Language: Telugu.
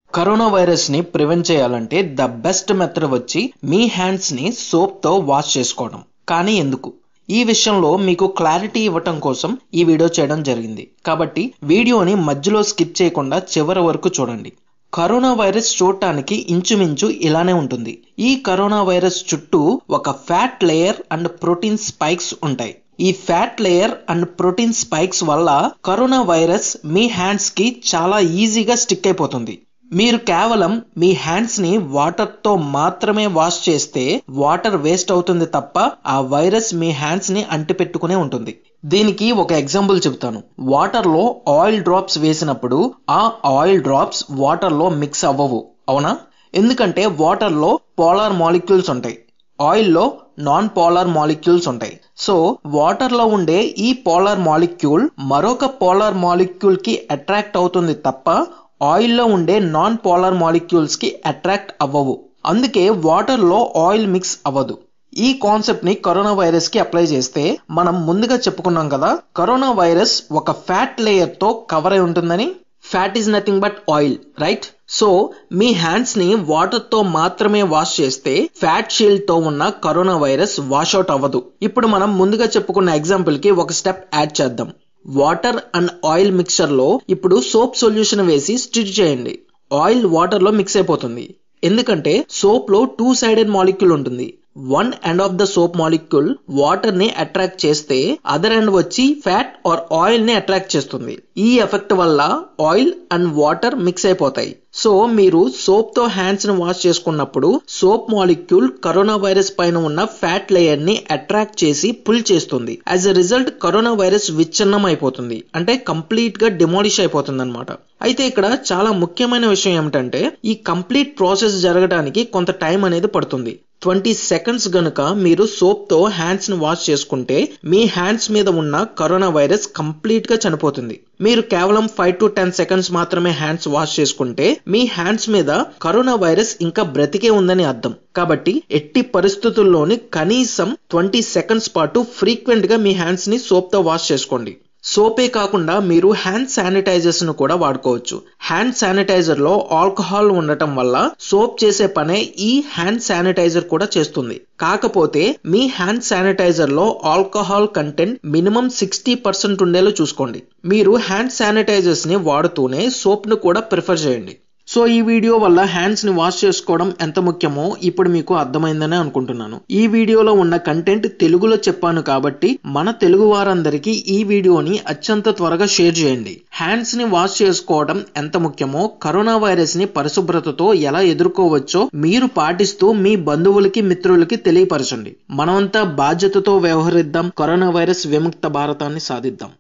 కరోనా వైరస్ ని ప్రివెంట్ చేయాలంటే ద బెస్ట్ మెథడ్ వచ్చి మీ హ్యాండ్స్ ని సోప్ తో వాష్ చేసుకోవడం కానీ ఎందుకు ఈ విషయంలో మీకు క్లారిటీ ఇవ్వటం కోసం ఈ వీడియో చేయడం జరిగింది కాబట్టి వీడియోని మధ్యలో స్కిప్ చేయకుండా చివరి వరకు చూడండి కరోనా వైరస్ చూడటానికి ఇంచుమించు ఇలానే ఉంటుంది ఈ కరోనా వైరస్ చుట్టూ ఒక fat layer and protein spikes ఉంటాయి ఈ fat layer and protein spikes వల్ల కరోనా వైరస్ మీ హ్యాండ్స్ కి చాలా ఈజీగా స్టిక్ అయిపోతుంది మీరు కేవలం మీ హ్యాండ్స్ ని వాటర్ తో మాత్రమే వాష్ చేస్తే వాటర్ వేస్ట్ అవుతుంది తప్ప ఆ వైరస్ మీ హ్యాండ్స్ ని అంటిపెట్టుకునే ఉంటుంది దీనికి ఒక ఎగ్జాంపుల్ చెప్తాను వాటర్ లో ఆయిల్ డ్రాప్స్ వేసినప్పుడు ఆ ఆయిల్ డ్రాప్స్ వాటర్ లో మిక్స్ అవ్వవు అవునా ఎందుకంటే వాటర్ లో పోలార్ మాలిక్యూల్స్ ఉంటాయి ఆయిల్ లో నాన్ పోలార్ మాలిక్యూల్స్ ఉంటాయి సో వాటర్ లో ఉండే ఈ పోలార్ మాలిక్యూల్ మరొక పోలార్ మాలిక్యూల్ కి అట్రాక్ట్ అవుతుంది తప్ప ఆయిల్లో ఉండే నాన్ పోలార్ మాలిక్యూల్స్ కి అట్రాక్ట్ అవ్వవు అందుకే వాటర్ లో ఆయిల్ మిక్స్ అవ్వదు ఈ కాన్సెప్ట్ ని కరోనా వైరస్ కి అప్లై చేస్తే మనం ముందుగా చెప్పుకున్నాం కదా కరోనా వైరస్ ఒక ఫ్యాట్ లేయర్ తో కవర్ అయి ఉంటుందని fat is nothing but oil right so మీ హ్యాండ్స్ ని వాటర్ తో మాత్రమే వాష్ చేస్తే ఫ్యాట్ షీల్డ్ తో ఉన్న కరోనా వైరస్ వాష్ అవుట్ అవ్వదు ఇప్పుడు మనం ముందుగా చెప్పుకున్న ఎగ్జాంపుల్ కి ఒక స్టెప్ యాడ్ చేద్దాం వాటర్ అండ్ ఆయిల్ మిక్చర్ లో ఇప్పుడు సోప్ సొల్యూషన్ వేసి స్టిచ్ చేయండి ఆయిల్ వాటర్ లో మిక్స్ అయిపోతుంది ఎందుకంటే సోప్ లో టూ సైడెడ్ మాలిక్యూల్ ఉంటుంది one end of the soap molecule water ని అట్రాక్ట్ చేస్తే అదర్ ఎండ్ వచ్చి ఫ్యాట్ ఆర్ ఆయిల్ ని అట్రాక్ట్ చేస్తుంది ఈ ఎఫెక్ట్ వల్ల ఆయిల్ అండ్ వాటర్ మిక్స్ అయిపోతాయి సో మీరు సోప్ తో హ్యాండ్స్ ని వాష్ చేసుకున్నప్పుడు సోప్ మాలిక్యూల్ కరోనా వైరస్ పైన ఉన్న ఫ్యాట్ లేయర్ ని అట్రాక్ట్ చేసి పుల్ చేస్తుంది as a result corona virus విచ్ఛిన్నం అయిపోతుంది అంటే కంప్లీట్ గా డిమాలిష్ అయిపోతుంది అనమాట అయితే ఇక్కడ చాలా ముఖ్యమైన విషయం ఏమిటంటే ఈ కంప్లీట్ ప్రాసెస్ జరగడానికి కొంత టైం అనేది పడుతుంది ట్వంటీ సెకండ్స్ గనుక మీరు సోప్ తో హ్యాండ్స్ ని వాష్ చేసుకుంటే మీ హ్యాండ్స్ మీద ఉన్న కరోనా వైరస్ కంప్లీట్ గా చనిపోతుంది మీరు కేవలం ఫైవ్ టు టెన్ సెకండ్స్ మాత్రమే హ్యాండ్స్ వాష్ చేసుకుంటే మీ హ్యాండ్స్ మీద కరోనా వైరస్ ఇంకా బ్రతికే ఉందని అర్థం కాబట్టి ఎట్టి పరిస్థితుల్లోని కనీసం ట్వంటీ సెకండ్స్ పాటు ఫ్రీక్వెంట్ గా మీ హ్యాండ్స్ ని సోప్ తో వాష్ చేసుకోండి సోపే కాకుండా మీరు హ్యాండ్ శానిటైజర్స్ ను కూడా వాడుకోవచ్చు హ్యాండ్ శానిటైజర్ లో ఆల్కహాల్ ఉండటం వల్ల సోప్ చేసే పనే ఈ హ్యాండ్ శానిటైజర్ కూడా చేస్తుంది కాకపోతే మీ హ్యాండ్ శానిటైజర్ లో alcohol content minimum sixty percent ఉండేలా చూసుకోండి మీరు హ్యాండ్ శానిటైజర్స్ ని వాడుతూనే సోప్ ను కూడా ప్రిఫర్ చేయండి సో ఈ వీడియో వల్ల హ్యాండ్స్ ని వాష్ చేసుకోవడం ఎంత ముఖ్యమో ఇప్పుడు మీకు అర్థమైందని అనుకుంటున్నాను ఈ వీడియోలో ఉన్న కంటెంట్ తెలుగులో చెప్పాను కాబట్టి మన తెలుగు వారందరికీ ఈ వీడియోని అత్యంత త్వరగా షేర్ చేయండి హ్యాండ్స్ ని వాష్ చేసుకోవడం ఎంత ముఖ్యమో కరోనా వైరస్ ని పరిశుభ్రతతో ఎలా ఎదుర్కోవచ్చో మీరు పాటిస్తూ మీ బంధువులకి మిత్రులకి తెలియపరచండి మనమంతా బాధ్యతతో వ్యవహరిద్దాం కరోనా వైరస్ విముక్త భారతాన్ని సాధిద్దాం